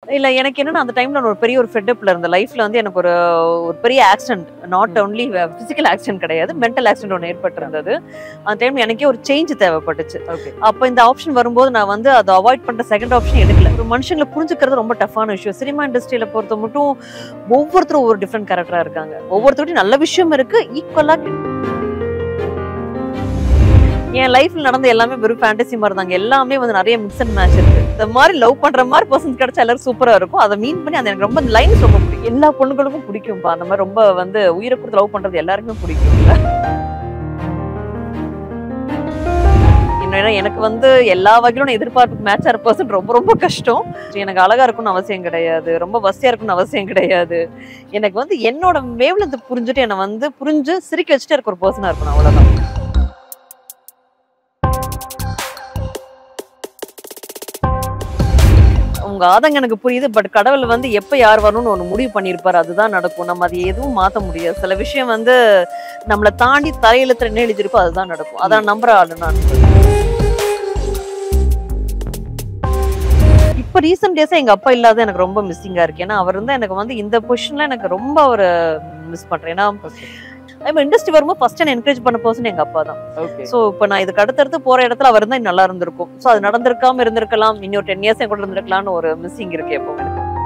இல்ல எனக்கு என்னன்னா அந்த டைம்ல நான் ஒரு பெரிய ஒரு ஃபெட்டப்ல இருந்த லைஃப்ல வந்து எனக்கு ஒரு ஒரு பெரிய accident not hmm. Only physical accident கிடையாது மென்டல் ஆக்சிடென்ட் ஒன்று ஏற்பட்டிருந்தது அந்த டைம் எனக்கே ஒரு சேஞ்ச் தேவைப்பட்டுச்சு ஓகே அப்போ இந்த ஆப்ஷன் வரும்போது நான் வந்து அதை அவாய்ட் பண்ற செகண்ட் ஆப்ஷன் எடுக்கல ஒரு மனுஷங்களை புரிஞ்சுக்கிறது ரொம்ப டஃப்பான விஷயம் சினிமா இண்டஸ்ட்ரியில பொறுத்த மட்டும் ஒவ்வொருத்தரும் ஒவ்வொரு டிஃப்ரெண்ட் கேரக்டரா இருக்காங்க ஒவ்வொருத்தருக்கும் நல்ல விஷயம் இருக்கு ஈக்குவலா என் லைஃப்ல நடந்த எல்லாமே வெறும் ஃபேண்டசி மாதிரி தாங்க எல்லாமே வந்து நிறைய மிக்ஸ் அண்ட் மேட்ச் இருக்கு இந்த மாதிரி லவ் பண்ற மாதிரி பர்சன்ஸ் கிடைச்சா எல்லாரும் சூப்பரா இருக்கும் அதை மீன் பண்ணி அந்த எனக்கு ரொம்ப லைன்ஸ் ரொம்ப பிடிக்கும் எல்லா பொண்ணுகளுக்கும் பிடிக்கும்பா அந்த மாதிரி ரொம்ப வந்து உயிரை கொடுத்து லவ் பண்றது எல்லாருக்குமே பிடிக்கும் ஏன்னா எனக்கு வந்து எல்லா வகையிலும் நான் எதிர்பார்ப்புக்கு மேட்ச் ஆகிற பர்சன் ரொம்ப ரொம்ப கஷ்டம் எனக்கு அழகா இருக்கணும்னு அவசியம் கிடையாது ரொம்ப வசதியா இருக்கணும்னு அவசியம் கிடையாது எனக்கு வந்து என்னோட வேவ்ல புரிஞ்சுட்டு என்னை வந்து புரிஞ்சு சிரிக்க வச்சுட்டு இருக்க ஒரு பர்சனா இருக்கணும் அவ்வளவுதான் உங்க ஆதங்கம் எனக்கு புரியுது பட் கடவுள் வந்து எப்ப யார் வரணும்னு ஒன்று முடிவு பண்ணியிருப்பாரு அதுதான் நடக்கும் நம்ம அதை எதுவும் மாத்த முடியாது சில விஷயம் வந்து நம்மளை தாண்டி தலையெழுத்துல என்ன எழுதியிருக்கோ அதுதான் நடக்கும் அதான் நம்புற ஆளு நான் இப்ப ரீசெண்ட் டேஸா எங்க அப்பா இல்லாத எனக்கு ரொம்ப மிஸ்ஸிங்கா இருக்கு ஏன்னா அவர் வந்து எனக்கு வந்து இந்த பொசிஷன்ல எனக்கு ரொம்ப அவர் மிஸ் பண்றேன் ஏன்னா ஐம் இண்டஸ்ட்ரி வரும்போது ஃபர்ஸ்ட் என்ன என்கரேஜ் பண்ண பர்சன் எங்க அப்பா தான் ஓகே சோ இப்போ நான் இதுக்கு அடுத்தடுத்து போற இடத்துல அவர் இருந்தா இன்னும் நல்லா இருந்திருக்கும் சோ அது நடந்திருக்காம இருந்திருக்கலாம் இன்னொரு டென் இயர்ஸ் கூட இருந்திருக்கலாம்னு ஒரு மிஸ்ஸிங் இருக்கு எப்பவுமே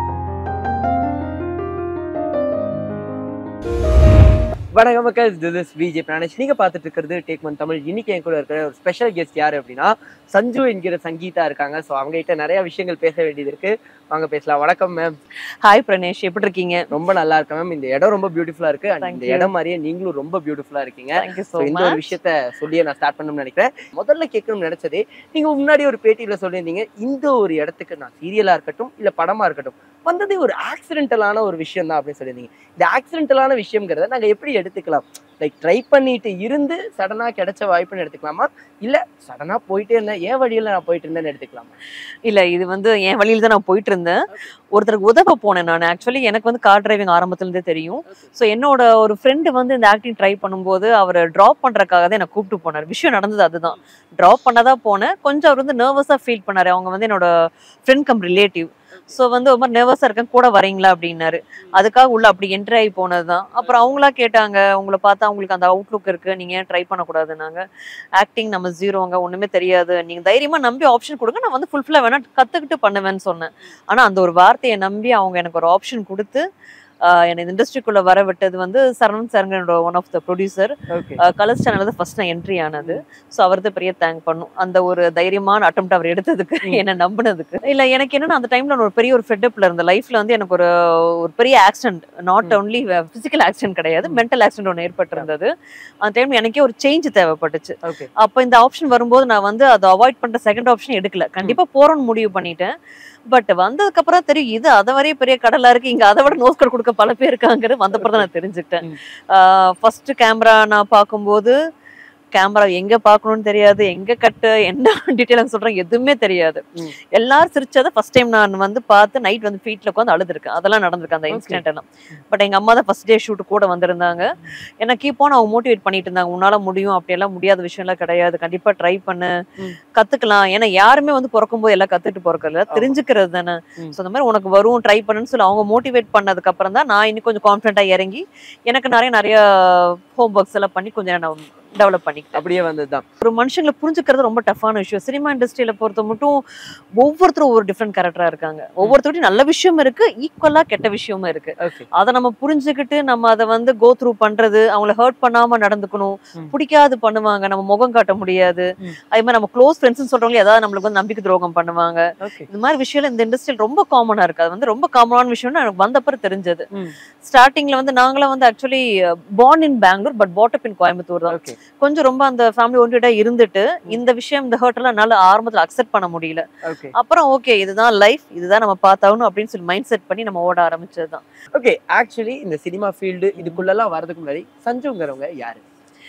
வணக்கம் மக்கள் திஸ் இஸ் விஜய் பிராணேஷ் நீங்க பார்த்துட்டு இருக்கிறது டேக் ஒன் தமிழ் இன்னைக்கு என் கூட இருக்கிற ஒரு ஸ்பெஷல் கெஸ்ட் யாரு அப்படின்னா சஞ்சு என்கிற சங்கீதா இருக்காங்க ஸோ அவங்க கிட்ட நிறைய விஷயங்கள் பேச வேண்டியது இருக்கு வாங்க பேசலாம் வணக்கம் மேம் ஹாய் பிரணேஷ் எப்படி இருக்கீங்க ரொம்ப நல்லா இருக்கேன் மேம் இந்த இடம் ரொம்ப பியூட்டிஃபுல்லா இருக்கு and Thank இந்த you. இடம் மாதிரியே நீங்களும் ரொம்ப பியூட்டிஃபுல்லா இருக்கீங்க தேங்க்யூ ஸோ ஸோ இந்த ஒரு விஷயத்த சொல்லியே நான் ஸ்டார்ட் பண்ணணும்னு நினைக்கிறேன் முதல்ல கேட்கணும்னு நினைச்சதே நீங்க முன்னாடி ஒரு பேட்டியில சொல்லியிருந்தீங்க இந்த ஒரு இடத்துக்கு நான் சீரியலா இருக்கட்டும் இல்ல படமா இருக்கட்டும் வந்ததே ஒரு ஆக்சிடென்டலான ஒரு விஷயம் தான் அப்படின்னு சொல்லியிருந்தீங்க இந்த ஆக்சிடென்டலான விஷயங்கிறத நாங்க எப்படி எடுத்துக்கலாம் லைக் ட்ரை பண்ணிட்டு இருந்து சடனா கிடைச்ச வாய்ப்புன்னு எடுத்துக்கலாமா இல்ல சடனா போயிட்டே இருந்தேன் ஏன் வழியில நான் போயிட்டு இருந்தேன்னு எடுத்துக்கலாமா இல்ல இது வந்து என் வழியில தான் நான் போயிட்டு இருந்தேன் ஒருத்தருக்கு உதவ போனேன் நான் ஆக்சுவலி எனக்கு வந்து கார் டிரைவிங் ஆரம்பத்துல இருந்தே தெரியும் ஸோ என்னோட ஒரு ஃப்ரெண்டு வந்து இந்த ஆக்டிங் ட்ரை பண்ணும்போது அவர் ட்ராப் பண்றதுக்காக தான் என்னை கூப்பிட்டு போனார் விஷயம் நடந்தது அதுதான் ட்ராப் பண்ணதா போனேன் கொஞ்சம் அவர் வந்து நர்வஸா ஃபீல் பண்ணாரு அவங்க வந்து என்னோட ஃப்ரெண்ட் கம் ரிலேட்டிவ் ஸோ வந்து ரொம்ப நர்வஸா இருக்கேன் கூட வரீங்களா அப்படின்னாரு அதுக்காக உள்ள அப்படி என்ட்ரி ஆகி போனதுதான் அப்புறம் அவங்களா கேட்டாங்க உங்களை பார்த்தா அவங்களுக்கு அந்த அவுட்லுக் இருக்கு நீங்க ஏன் ட்ரை பண்ணக்கூடாதுன்னாங்க ஆக்டிங் நம்ம ஜீரோங்க ஒண்ணுமே தெரியாது நீங்க தைரியமா நம்பி ஆப்ஷன் கொடுங்க நான் வந்து ஃபுல்ஃபில்லா வேணா கத்துக்கிட்டு பண்ணுவேன்னு சொன்னேன் ஆனா அந்த ஒரு வார்த்தையை நம்பி அவங்க எனக்கு ஒரு ஆப்ஷன் கொடுத்து ஆஹ் என்னை இந்த இண்டஸ்ட்ரிக்குள்ள வர விட்டது வந்து சரவணன் சாருங்க one of the producer okay colors channel தான் ஃபர்ஸ்ட் நான் என்ட்ரி ஆனது ஸோ அவருக்கு பெரிய தேங்க் பண்ணும் அந்த ஒரு தைரியமான அட்டம் அவர் எடுத்ததுக்கு ம். என்ன நம்பினதுக்கு இல்ல எனக்கு என்னன்னா அந்த டைம்ல நான் ஒரு பெரிய ஒரு ஃபெட்டப்ல இருந்த லைஃப்ல வந்து எனக்கு ஒரு ஒரு பெரிய accident not hmm. Only physical accident கிடையாது ம். மென்டல் ஆக்சிடென்ட் ஒன்று ஏற்பட்டிருந்தது அந்த டைம்ல எனக்கே ஒரு சேஞ்ச் தேவைப்பட்டுச்சு ஓகே அப்போ இந்த ஆப்ஷன் வரும்போது நான் வந்து அதை அவாய்ட் பண்ற செகண்ட் ஆப்ஷன் எடுக்கல கண்டிப்பா போறோம்னு முடிவு பண்ணிட்டேன் பட் வந்ததுக்கு அப்புறம் தெரியும் இது அதை வரைய பெரிய கடலா இருக்கு இங்க அதை விட நோஸ்கர் கொடுக்க பல பேர் இருக்காங்கிறது வந்தப்பறம் தான் நான் தெரிஞ்சுக்கிட்டேன் ம். ஃபர்ஸ்ட் கேமரா நான் பார்க்கும்போது கேமரா எங்க பார்க்கணும்னு தெரியாது எங்க கட்டு என்ன டீட்டெயில் சொல்றேன் எதுவுமே தெரியாது ம். எல்லாரும் சிரிச்சதை ஃபர்ஸ்ட் டைம் நான் வந்து பார்த்து நைட் வந்து ஃபீட்ல உட்காந்து அழுதுருக்கேன் அதெல்லாம் நடந்திருக்கு அந்த Okay. இன்சிடென்ட் எல்லாம் பட் எங்க அம்மா தான் ஃபர்ஸ்ட் டே ஷூட் கூட வந்திருந்தாங்க என்ன கீப் ஆன் அவங்க மோட்டிவேட் பண்ணிட்டு இருந்தாங்க உன்னால முடியும் அப்படியெல்லாம் முடியாத விஷயம்லாம் கிடையாது கண்டிப்பா ட்ரை பண்ணு ம். கத்துக்கலாம் ஏன்னா யாருமே வந்து பிறக்கும்போது எல்லாம் கத்துட்டு பிறக்கல ஆமா. தெரிஞ்சுக்கிறது தானே ம். ஸோ அந்த மாதிரி உனக்கு வரும் ட்ரை பண்ணுன்னு சொல்லி அவங்க மோட்டிவேட் பண்ணதுக்கு அப்புறம் தான் நான் இன்னும் கொஞ்சம் கான்ஃபிடென்ட்டா இறங்கி எனக்கு நிறைய நிறைய ஹோம் ஒர்க்ஸ் எல்லாம் பண்ணி கொஞ்சம் நான் டெவலப் பண்ணிக்கிட்டேன் அப்படியே வந்ததுதான் ஒரு மனுஷங்களை புரிஞ்சுக்கிறது ரொம்ப டஃப்பான விஷயம் சினிமா இண்டஸ்ட்ரியில பொறுத்த மட்டும் ஒவ்வொருத்தரும் ஒவ்வொரு டிஃப்ரெண்ட் கேரக்டரா இருக்காங்க ஒவ்வொருத்தருக்கும் நல்ல விஷயம் இருக்கு ஈக்குவலா கெட்ட விஷயமும் இருக்கு ஓகே அதை நம்ம புரிஞ்சுக்கிட்டு நம்ம அதை வந்து கோ த்ரூ பண்றது அவங்கள ஹர்ட் பண்ணாம நடந்துக்கணும் ம். பிடிக்காது பண்ணுவாங்க நம்ம முகம் காட்ட முடியாது ம். அதே மாதிரி நம்ம க்ளோஸ் ஃப்ரெண்ட்ஸ் சொல்றவங்க ஏதாவது நம்மளுக்கு வந்து நம்பிக்கை துரோகம் பண்ணுவாங்க ஓகே இந்த மாதிரி விஷயம் இந்த இண்டஸ்ட்ரியில் ரொம்ப காமனா இருக்கு அது வந்து ரொம்ப காமனான விஷயம்னு எனக்கு வந்தப்பறம் தெரிஞ்சது ம். ஸ்டார்டிங்ல வந்து நாங்களாம் வந்து actually born in Bangalore but brought up in Coimbatore தான் ஓகே கொஞ்சம் ரொம்ப அந்த ஃபேமிலி ஒன்றியடா இருந்துட்டு இந்த விஷயம் இந்த ஹர்ட் எல்லாம் என்னால ஆரம்பத்துல அக்செப்ட் பண்ண முடியல ஓகே அப்புறம் ஓகே இதுதான் லைஃப் இதுதான் நம்ம பார்த்தாகணும் அப்படின்னு சொல்லி மைண்ட் செட் பண்ணி நம்ம ஓட ஆரம்பிச்சதுதான் ஓகே ஆக்சுவலி இந்த சினிமா ஃபீல்டு இதுக்குள்ளெல்லாம் வரதுக்கு முன்னாடி சஞ்சுங்கிறவங்க யாரு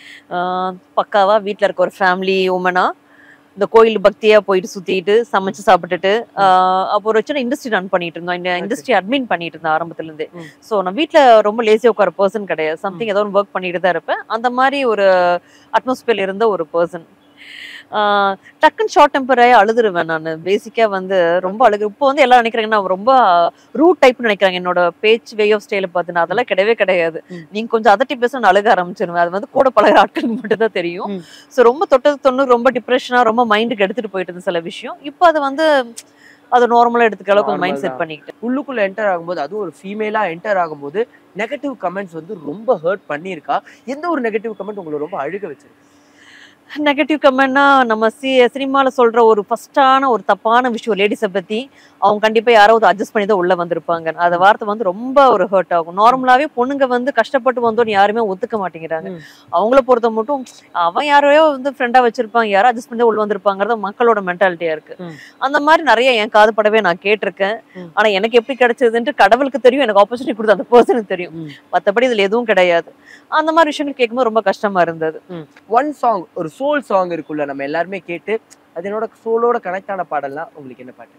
ஆஹ் பக்காவா வீட்ல இருக்க ஒரு ஃபேமிலி உமனா இந்த கோயில் பக்தியா போயிட்டு சுத்திட்டு சமைச்சு சாப்பிட்டுட்டு ஆஹ் அப்போ ஒரு சின்ன இண்டஸ்ட்ரி ரன் பண்ணிட்டு இருந்தோம் இந்த Okay. இண்டஸ்ட்ரி அட்மின் பண்ணிட்டு இருந்தேன் ஆரம்பத்துல இருந்தே ம். சோ நான் வீட்ல ரொம்ப லேசியா உட்கார பர்சன் கிடையாது சம்திங் ஏதோ ஒன்று ஒர்க் பண்ணிட்டு தான் இருப்பேன் அந்த மாதிரி ஒரு அட்மாஸ்பியர் இருந்த ஒரு பர்சன் ஆஹ் டக்குன்னு ஷார்ட் டெம்பராக அழுதுருவேன் நான் பேசிக்கா வந்து ரொம்ப அழுகு இப்போ வந்து எல்லாம் நினைக்கிறாங்க நான் ரொம்ப ரூட் டைப்னு நினைக்கிறாங்க என்னோட பேச்சு வே ஆஃப் ஸ்டைல பார்த்து நான் அதெல்லாம் கிடையவே கிடையாது ம். நீங்க கொஞ்சம் அதட்டி பேச நான் அழுக ஆரம்பிச்சிருவேன் அது வந்து கூட பழகிற ஆட்களுக்கு மட்டும் தான் தெரியும் ம். ஸோ ரொம்ப தொட்டது தொண்ணூறு ரொம்ப டிப்ரெஷனா ரொம்ப மைண்டுக்கு எடுத்துட்டு போயிட்டு இருந்த சில விஷயம் இப்போ அது வந்து அது நார்மலா எடுத்துக்க அளவுக்கு மைண்ட் Normal செட் தான். பண்ணிக்கிட்டேன் உள்ளுக்குள்ள என்டர் ஆகும்போது அதுவும் ஒரு ஃபீமேலா என்டர் ஆகும்போது நெகட்டிவ் கமெண்ட்ஸ் வந்து ரொம்ப ஹர்ட் பண்ணியிருக்கா எந்த ஒரு நெகட்டிவ் கமெண்ட் உங்களை ரொம்ப அழுக வச்சிருக்கு நெகட்டிவ் கமெண்ட்னா நம்ம சி சினிமால சொல்ற ஒரு ஃபர்ஸ்டான ஒரு தப்பான விஷயம் லேடிஸை பத்தி அவங்க கண்டிப்பா யாராவது அட்ஜஸ்ட் பண்ணி தான் உள்ள வந்திருப்பாங்க அந்த வார்த்தை வந்து ரொம்ப ஒரு ஹர்ட் ஆகும் நார்மலாவே பொண்ணுங்க வந்து கஷ்டப்பட்டு வந்தோன்னு யாருமே ஒத்துக்க மாட்டேங்கிறாங்க ம். அவங்கள பொறுத்த மட்டும் அவன் யாரையோ வந்து ஃப்ரெண்டா வச்சிருப்பாங்க யாரோ அட்ஜஸ்ட் பண்ணி தான் உள்ள வந்திருப்பாங்கிறது மக்களோட மென்டாலிட்டியா இருக்கு ம். அந்த மாதிரி நிறைய என் காது படவே நான் கேட்டிருக்கேன் ம். ஆனா எனக்கு எப்படி கிடைச்சதுன்ட்டு கடவுளுக்கு தெரியும் எனக்கு ஆப்பர்ச்சுனிட்டி கொடுத்த அந்த பர்சனுக்கு தெரியும் ம். மத்தபடி இதுல எதுவும் கிடையாது அந்த மாதிரி விஷயங்கள் கேட்கும்போது ரொம்ப கஷ்டமா இருந்தது ஒன் சாங் ஒரு சோல் சாங் இருக்குல்ல நம்ம எல்லாருமே கேட்டு அது என்னோட சோலோட கனெக்ட் ஆன பாடல்லாம் உங்களுக்கு என்ன பாட்டு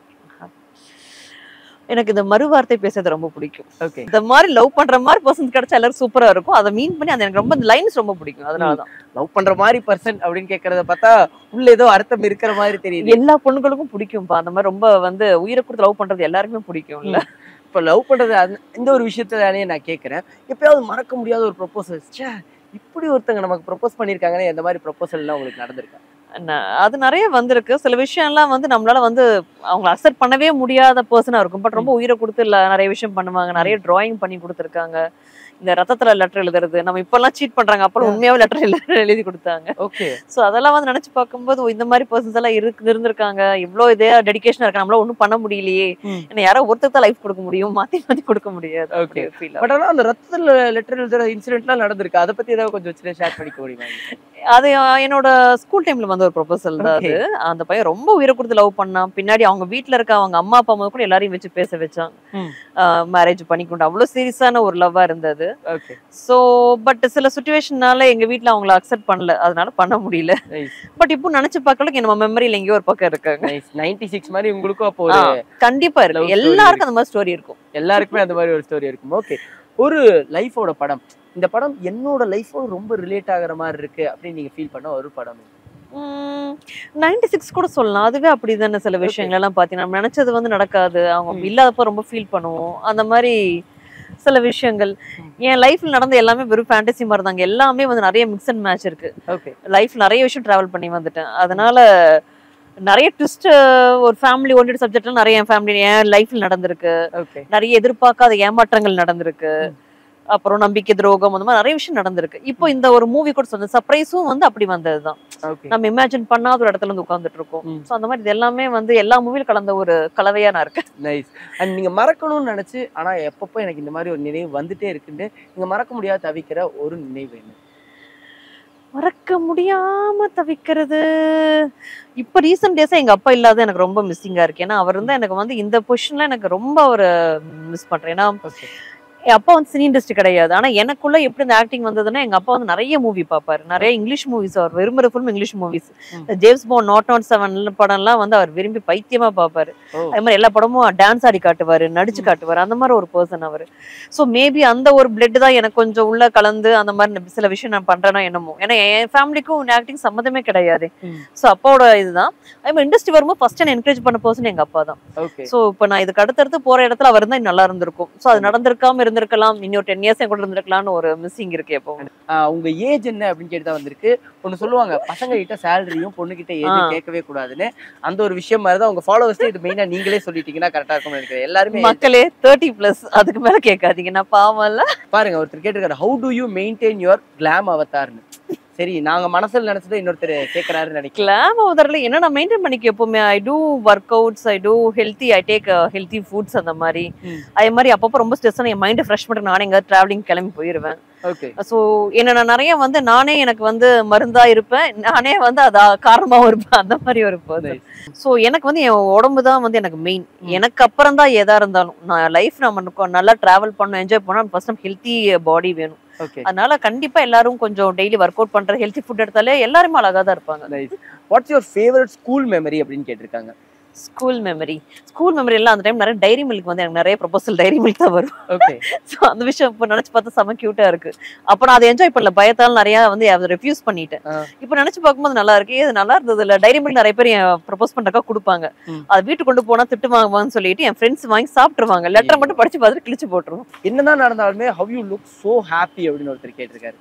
எனக்கு இந்த மறுவார்த்தை பேசுறது ரொம்ப பிடிக்கும் ஓகே இந்த மாதிரி லவ் பண்ற மாதிரி பர்சன்ஸ் கிடைச்சா எல்லாரும் சூப்பரா இருக்கும் அதை மீன் பண்ணி அது எனக்கு ரொம்ப லைன்ஸ் ரொம்ப பிடிக்கும் அதனாலதான் லவ் பண்ற மாதிரி பர்சன் அப்படின்னு கேக்குறத பார்த்தா உள்ள ஏதோ அர்த்தம் இருக்கிற மாதிரி தெரியுது எல்லா பொண்ணுங்களுக்கும் பிடிக்கும்பா அந்த மாதிரி ரொம்ப வந்து உயிரை கொடுத்து லவ் பண்றது எல்லாருக்குமே பிடிக்கும் இல்ல இப்ப லவ் பண்றது அந்த- இந்த ஒரு விஷயத்தானே நான் கேக்குறேன் எப்பயாவது மறக்க முடியாத ஒரு ப்ரொபோசல் இப்படி ஒருத்தங்க நமக்கு ப்ரொபோஸ் பண்ணிருக்காங்கன்னு எந்த மாதிரி ப்ரொபோசல் எல்லாம் உங்களுக்கு நடந்திருக்கா ந- அது நிறைய வந்திருக்கு சில விஷயம்லாம் வந்து நம்மளால வந்து அவங்க அக்செப்ட் பண்ணவே முடியாத பர்சனா இருக்கும் பட் ரொம்ப உயிரை கொடுத்து இல்ல நிறைய விஷயம் பண்ணுவாங்க நிறைய டிராயிங் பண்ணி கொடுத்துருக்காங்க இந்த ரத்தத்துல லெட்டர் எழுதுறது நம்ம இப்பெல்லாம் சீட் பண்றாங்க அப்பெல்லாம் உண்மையாவே லெட்டர் எழுதி கொடுத்தாங்க ஓகே சோ அதெல்லாம் வந்து நினைச்சு பார்க்கும்போது ஓ, இந்த மாதிரி பர்சன்ஸ் எல்லாம் இருக்கு இருந்திருக்காங்க இவ்வளவு இதே டெடிகேஷனா இருக்கு நம்மளால ஒண்ணும் பண்ண முடியலையே ம். ஏன்னா யாரோ ஒருத்தர் தான் லைஃப் கொடுக்க முடியும் மாத்தி மாத்தி கொடுக்க முடியாது Okay. ஃபீல் பட் ஆனா அந்த ரத்தத்துல லெட்டர் எழுதுற இன்சிடென்ட்லாம் நடந்திருக்கு அதை பத்தி ஏதாவது கொஞ்சம் வச்சு ஷேர் பண்ணிக்க முடியுமா அது அஹ், என்னோட ஸ்கூல் டைம்ல வந்து ஒரு ப்ரொபோசல் தான் அது அந்த பையன் ரொம்ப உயிரை கொடுத்து லவ் பண்ணான் பின்னாடி அவங்க வீட்ல இருக்க அவங்க அம்மா அப்பா முதல் கூட எல்லாரையும் வச்சு பேச வச்சாங்க ம். மேரேஜ் பண்ணிக்கொண்டு அவ்வளவு சீரியஸான ஒரு லவ்வா இருந்தது ஓகே சோ பட் சில சுச்சுவேஷன்னால எங்க வீட்ல அவங்கள அக்செப்ட் பண்ணல அதனால பண்ண முடியல நைஸ் பட் இப்போ நினைச்சு பார்க்கல நம்ம மெமரியில எங்கேயோ ஒரு பக்கம் இருக்காங்க நைஸ் நைன்டி சிக்ஸ் மாதிரி உங்களுக்கும் அப்போ ஒரு கண்டிப்பா Love இருக்கு story எல்லாருக்கும் அந்த மாதிரி ஸ்டோரி இருக்கும் எல்லாருக்குமே அந்த மாதிரி ஒரு ஸ்டோரி இருக்கும் ஓகே ஒரு லைஃபோட படம் இந்த படம் என்னோட லைஃபோட ரொம்ப ரிலேட் ஆகுற மாதிரி இருக்கு அப்படின்னு நீங்க ஃபீல் பண்ண ஒரு படம் நைன்டி சிக்ஸ் கூட சொல்லலாம் அதுவே அப்படிதானே சில விஷயங்கள் எல்லாம் பாத்தீங்கன்னா நம்ம நினைச்சது வந்து நடக்காது அவங்க ம். இல்லாதப்ப ரொம்ப ஃபீல் பண்ணுவோம் அந்த மாதிரி சில விஷயங்கள் ம். என் லைஃப்ல நடந்த எல்லாமே வெறும் ஃபேண்டசி மாதிரி தாங்க எல்லாமே வந்து நிறைய மிக்ஸ் அண்ட் மேட்ச் இருக்கு ஓகே லைஃப் நிறைய விஷயம் டிராவல் பண்ணி வந்துட்டேன் அதனால நிறைய ட்விஸ்ட் ஒரு ஃபேமிலி ஓரியன்ட் சப்ஜெக்ட்ல நிறைய என் ஃபேமிலி என் லைஃப்ல நடந்திருக்கு ஓகே நிறைய எதிர்பார்க்காத ஏமாற்றங்கள் நடந்திருக்கு ம். அப்புறம் நம்பிக்கை துரோகம் அந்த மாதிரி நிறைய விஷயம் நடந்திருக்கு இப்போ இந்த ஒரு மூவி கூட சொன்ன சர்ப்ரைஸும் வந்து அப்படி வந்ததுதான் ஓகே நம்ம இமேஜின் பண்ணாத ஒரு இடத்துல இருந்து உட்கார்ந்துட்டு இருக்கோம் ம். சோ அந்த மாதிரி இது எல்லாமே வந்து எல்லா மூவிலும் கலந்த ஒரு கலவையா நான் இருக்கேன் நைஸ் அண்ட் நீங்க மறக்கணும்னு நினைச்சு ஆனா எப்பப்போ எனக்கு இந்த மாதிரி ஒரு நினைவு வந்துட்டே இருக்குன்னு நீங்க மறக்க முடியாத தவிக்கிற ஒரு நினைவு என்ன மறக்க முடியாம தவிக்கிறது இப்ப ரீசெண்ட் டேஸா எங்க அப்பா இல்லாத எனக்கு ரொம்ப மிஸ்ஸிங்கா இருக்கு ஏன்னா அவர் இருந்தா எனக்கு வந்து இந்த பொசிஷன்ல எனக்கு ரொம்ப ஒரு மிஸ் பண்றேன் ஏன்னா ஓகே என் அப்பா வந்து சினி இண்டஸ்ட்ரி கிடையாது ஆனா எனக்குள்ள எப்படி இந்த ஆக்டிங் வந்ததுன்னா எங்க அப்பா வந்து நிறைய மூவி பார்ப்பாரு நிறைய இங்கிலீஷ் மூவிஸ் அவர் விரும்புற ஃபுல்லும் English movies hmm. James Bond nought nought seven படம்லாம் வந்து அவர் விரும்பி பைத்தியமா பார்ப்பாரு ஓ அது மாதிரி எல்லா படமும் டான்ஸ் ஆடி காட்டுவாரு நடிச்சு காட்டுவாரு அந்த மாதிரி ஒரு பர்சன் அவரு சோ மேபி அந்த ஒரு பிளட் தான் எனக்கு கொஞ்சம் உள்ள கலந்து அந்த மாதிரி சில விஷயம் நான் பண்றேன்னா என்னமோ ஏன்னா என் ஃபேமிலிக்கும் ஆக்டிங் சம்மந்தமே கிடையாது ம். சோ அப்பாவோட இதுதான் அது மாதிரி இண்டஸ்ட்ரி வரும்போது ஃபர்ஸ்ட் என்ன என்கரேஜ் பண்ண பர்சன் எங்க அப்பா தான் ஓகே சோ இப்போ நான் இதுக்கு அடுத்தடுத்து போற இடத்துல அவர் இருந்தா இன்னும் நல்லா இருந்திருக்கும் சோ அது நடந்திருக்காம இருந்திருக்கலாம் இன்னொரு டென் இயர்ஸ் கூட இருந்திருக்கலாம்னு ஒரு மிஸ்ஸிங் இருக்கு எப்போ உங்க ஏஜ் என்ன அப்படின்னு கேட்டு தான் வந்திருக்கு ஒண்ணு சொல்லுவாங்க பசங்க கிட்ட சேலரியும் பொண்ணு கிட்ட ஏஜ் ஆ. கேட்கவே கூடாதுன்னு அந்த ஒரு விஷயம் மாதிரி தான் உங்க ஃபாலோவர்ஸ் இது மெயினா நீங்களே சொல்லிட்டீங்கன்னா கரெக்டா இருக்கும்னு நினைக்கிறேன் எல்லாருமே மக்களே தேர்ட்டி பிளஸ் அதுக்கு மேல கேட்காதீங்க நான் பாவம் இல்ல பாருங்க ஒருத்தர் கேட்டிருக்காரு how do you maintain your glam அவதார்னு சரி நாங்க மனசுல நினைச்சதை இன்னொருத்தர் கேட்கறாருன்னு நினைக்கிறேன் கிளாம் அவதரில் என்ன நான் மெயின்டைன் பண்ணிக்க எப்பவுமே I do workouts I do healthy I take healthy foods அந்த மாதிரி ம். அதே மாதிரி அப்பப்போ ரொம்ப ஸ்ட்ரெஸ் என் மைண்டை ஃப்ரெஷ் பண்ணுற நானே எங்கேயாவது ட்ராவலிங் கிளம்பி போயிடுவேன் ஓகே ஸோ என்ன நான் நிறைய வந்து நானே எனக்கு வந்து மருந்தா இருப்பேன் நானே வந்து அதா காரணமாவும் இருப்பேன் அந்த மாதிரி ஒரு பர்சன் ஸோ எனக்கு வந்து என் உடம்பு தான் வந்து எனக்கு மெயின் ம். எனக்கு அப்புறம் தான் எதா இருந்தாலும் நான் லைஃப் நம்ம நல்லா டிராவல் பண்ணணும் என்ஜாய் பண்ணணும் ஃபர்ஸ்ட் நம்ம ஹெல்த்தி பாடி வேணும் ஓகே அதனால கண்டிப்பா எல்லாரும் கொஞ்சம் டெய்லி ஒர்க் அவுட் பண்ற ஹெல்த்தி ஃபுட் எடுத்தாலே எல்லாருமே அழகா தான் இருப்பாங்க nice what's your favourite school memory அப்படின்னு கேட்டிருக்காங்க ஸ்கூல் மெமரி ஸ்கூல் மெமரி எல்லாம் அந்த டைம் நிறைய டைரி மில்க் வந்து எனக்கு நிறைய ப்ரொபோசல் டைரி மில்க் தான் வரும் ஓகே ஸோ அந்த விஷயம் இப்போ நினைச்சு பார்த்தா செம கியூட்டா இருக்கு அப்ப நான் அதை என்ஜாய் பண்ணல பயத்தால் நிறைய வந்து அதை ரெஃப்யூஸ் பண்ணிட்டேன் ஆ. இப்போ நினைச்சு பார்க்கும்போது நல்லா இருக்கு இது நல்லா இருந்தது இல்ல டைரி மில்க் நிறைய பேர் ப்ரொபோஸ் பண்றக்கா கொடுப்பாங்க ம். அதை வீட்டுக்கு கொண்டு போனா திட்டு வாங்குவாங்கன்னு சொல்லிட்டு என் ஃப்ரெண்ட்ஸ் வாங்கி சாப்பிட்டுருவாங்க லெட்டர் மட்டும் படிச்சு பார்த்துட்டு கிழிச்சு போட்டுருவோம் என்னதான் நடந்தாலுமே how you look so happy அப்படின்னு ஒருத்தர் கேட்டிருக்காரு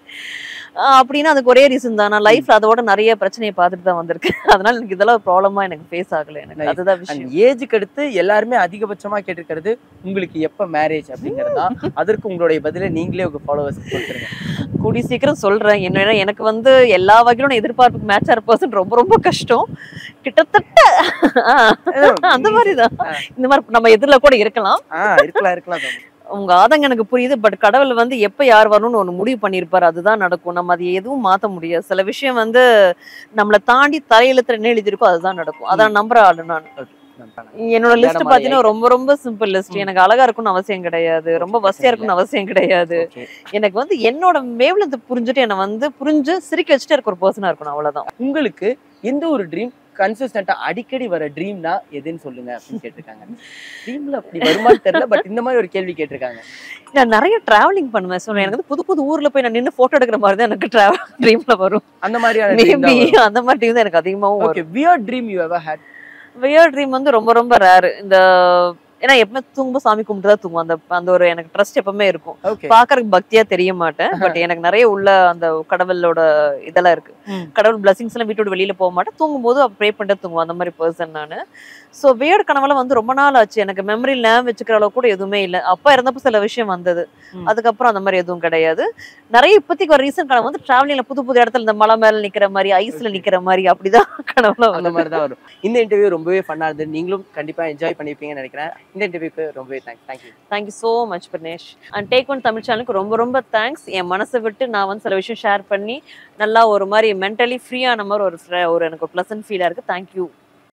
ஆஹ் அப்படின்னா அதுக்கு ஒரே ரீசன் தான் நான் லைஃப்ல அதோட நிறைய பிரச்சனையை பார்த்துட்டு தான் வந்திருக்கேன் அதனால எனக்கு இதெல்லாம் ப்ராப்ளமா எனக்கு ஃபேஸ் ஆகல எனக்கு Nice. அதுதான் அண்ட் விஷயம் ஏஜுக்கு அடுத்து எல்லாருமே அதிகபட்சமா கேட்டிருக்கிறது உங்களுக்கு எப்ப மேரேஜ் அப்படிங்கிறது தான் அதற்கு உங்களுடைய பதிலை நீங்களே உங்க ஃபாலோவர்ஸ் கொடுத்துருங்க கூடி சீக்கிரம் சொல்றேன் என்ன எனக்கு வந்து எல்லா வகையிலும் நான் எதிர்பார்ப்புக்கு மேட்ச் ஆகிற பர்சன் ரொம்ப ரொம்ப கஷ்டம் கிட்டத்தட்ட ஆஹ் அந்த மாதிரிதான் ஆ. இந்த மாதிரி நம்ம எதிரில் கூட இருக்கலாம் ஆஹ் இருக்கலாம் இருக்கலாம் தம்பி. உங்க ஆதங்கம் எனக்கு புரியுது பட் கடவுள் வந்து எப்ப யார் வரணும்னு ஒண்ணு முடிவு பண்ணிருப்பாரு அதுதான் நடக்கும் நம்ம அதை எதுவும் மாத்த முடியாது சில விஷயம் வந்து நம்மளை தாண்டி தலையெழுத்துல என்ன எழுதிருக்கோ அதுதான் நடக்கும் அதான் நம்புற ஆளு நான் நன்றான. என்னோட லிஸ்ட் மாதிரி பாத்தீங்கன்னா ரொம்ப ரொம்ப சிம்பிள் லிஸ்ட் ம். எனக்கு அழகா இருக்கணும்னு அவசியம் கிடையாது ரொம்ப வசதியா இருக்கணும்னு அவசியம் கிடையாது Okay. எனக்கு வந்து என்னோட மேவ்லந்து புரிஞ்சுட்டு என்னை வந்து புரிஞ்சு சிரிக்க வச்சுட்டு இருக்க ஒரு பர்சனா இருக்கணும் அவ்வளவுதான் உங்களுக்கு எந்த ஒரு ட்ரீம் கன்சிஸ்டன்டா அடிக்கடி வர ட்ரீம்னா எதுன்னு சொல்லுங்க அப்படின்னு கேட்டிருக்காங்க ட்ரீம்ல அப்படி வருமான்னு தெரியல பட் இந்த மாதிரி ஒரு கேள்வி கேட்டிருக்காங்க நான் நிறைய டிராவலிங் பண்ணுவேன் ஸோ எனக்கு வந்து புது புது ஊர்ல போய் நான் நின்று போட்டோ எடுக்கிற மாதிரி தான் எனக்கு டிராவல் ட்ரீம்ல வரும் அந்த மாதிரியான மேபி அந்த மாதிரி dream தான் எனக்கு அதிகமாவும் வரும் okay weird dream you ever had weird dream வந்து ரொம்ப ரொம்ப ரேர் இந்த ஏன்னா எப்பவுமே தூங்கும்போது சாமி கும்பிட்டு தான் தூங்கும் அந்த அந்த ஒரு எனக்கு ட்ரஸ்ட் எப்பவுமே இருக்கும் ஓகே பாக்குறதுக்கு பக்தியா தெரிய மாட்டேன் பட் எனக்கு நிறைய உள்ள அந்த கடவுளோட இதெல்லாம் இருக்கு ம். கடவுள் பிளஸிங்ஸ் எல்லாம் வீட்டோட வெளியில போக மாட்டேன் தூங்கும் போது ப்ரே பண்ணிட்டு தூங்குவோம் அந்த மாதிரி பர்சன் நான் ஸோ வேர்டு கனவுல வந்து ரொம்ப நாள் ஆச்சு எனக்கு மெமரி லேம் வச்சுக்கிற அளவு கூட எதுவுமே இல்லை அப்பா இருந்தப்போ சில விஷயம் வந்தது ம். அதுக்கப்புறம் அந்த மாதிரி எதுவும் கிடையாது நிறைய இப்போதைக்கு ஒரு ரீசன் கனவு வந்து டிராவலிங்ல புது புது இடத்துல இந்த மலை மேல நிக்கிற மாதிரி ஐஸ்ல நிக்கிற மாதிரி அப்படிதான் கனவுல அந்த வரும் மாதிரி தான் வரும் இந்த இன்டர்வியூ ரொம்பவே ஃபன்னா இருந்தது நீங்களும் கண்டிப்பா என்ஜாய் பண்ணிருப்பீங்கன்னு நினைக்கிறேன் இந்த இன்டர்வியூக்கு ரொம்பவே thanks thank you thank you so much Pranesh and take one Tamil சேனலுக்கு ரொம்ப ரொம்ப தேங்க்ஸ் என் மனசை விட்டு நான் வந்து சில விஷயம் ஷேர் பண்ணி நல்லா ஒரு மாதிரி மென்டலி ஃப்ரீயான மாதிரி ஒரு fre- ஒரு எனக்கு ஒரு ப்ளசன்ட் ஃபீலாக இருக்குது தேங்க்யூ